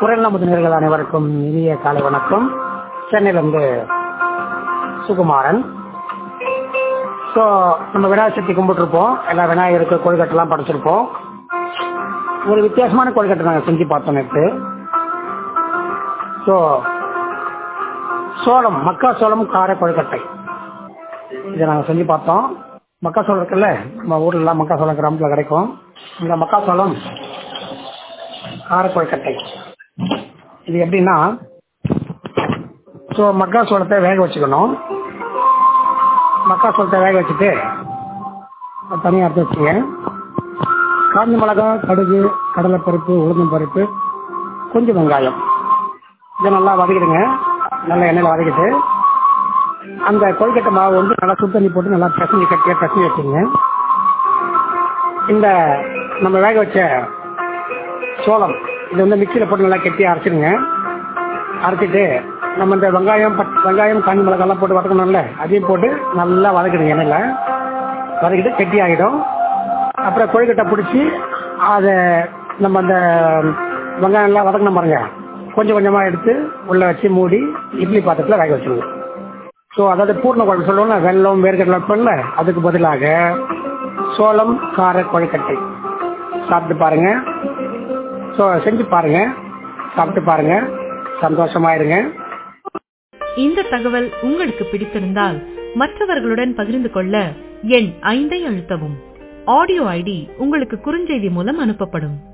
குரல் நமது நேர்கள் அனைவருக்கும் இனிய காலை வணக்கம் சென்னையிலிருந்து சுகுமாரன் ஸோ நம்ம விநாயகர் சக்தி கும்பிட்டுருப்போம் எல்லா விநாயகருக்கு கொழுக்கட்டெல்லாம் படைச்சிருப்போம் ஒரு வித்தியாசமான கொழுக்கட்டை நாங்கள் செஞ்சு பார்த்தோம் நேற்று ஸோ சோளம் மக்கா சோளம் கார கொழுக்கட்டை இதை நாங்கள் செஞ்சு பார்த்தோம் மக்காசோளம் இருக்குல்ல நம்ம ஊர்லலாம் மக்காசோளம் கிராமத்தில் கிடைக்கும் இந்த மக்காசோளம் கார கொழுக்கட்டை இது எப்படின்னா ஸோ மக்காசோளத்தை வேக வச்சுக்கணும் மக்காசோளத்தை வேக வச்சுட்டு அது தனியாக எடுத்து வச்சுங்க காஞ்ச மிளகா கடுகு கடலைப்பருப்பு உளுந்தம் பருப்பு கொஞ்சம் வெங்காயம் இதை நல்லா வதக்கிடுங்க நல்லா எண்ணெயில் வதக்கிட்டு அந்த கொழுக்கட்டை மாவு வந்து நல்லா சுடு தண்ணி போட்டு நல்லா பிசைஞ்சு கட்டியாக பிசைஞ்சு வச்சுங்க இந்த நம்ம வேக வச்ச சோளம் இது வந்து மிக்சியில் போட்டு நல்லா கெட்டி அரைச்சிடுங்க அரைச்சிட்டு நம்ம இந்த வெங்காயம் பட் வெங்காயம் காஞ்சி மிளகாலாம் போட்டு வதக்கணும்ல அதையும் போட்டு நல்லா வதக்கிடுங்க எண்ணெயில் வதக்கிட்டு கெட்டி ஆகிடும் அப்புறம் கொழுக்கட்டை பிடிச்சி அதை நம்ம அந்த வெங்காயம்லாம் வதக்கணும் பாருங்க கொஞ்சம் கொஞ்சமாக எடுத்து உள்ளே வச்சு மூடி இட்லி பாத்திரத்தில் வேக வச்சுருங்க ஸோ அதாவது பூர்ண குழம்பு சொல்லுவோம்ல வெள்ளம் வேர்க்கடலை வைப்போம்ல அதுக்கு பதிலாக சோளம் கார கொழுக்கட்டை சாப்பிட்டு பாருங்க ஸோ செஞ்சு பாருங்க சாப்பிட்டு பாருங்க சந்தோஷமா இருங்க இந்த தகவல் உங்களுக்கு பிடித்திருந்தால் மற்றவர்களுடன் பகிர்ந்து கொள்ள எண் ஐந்தை அழுத்தவும் ஆடியோ ஐடி உங்களுக்கு குறுஞ்செய்தி மூலம் அனுப்பப்படும்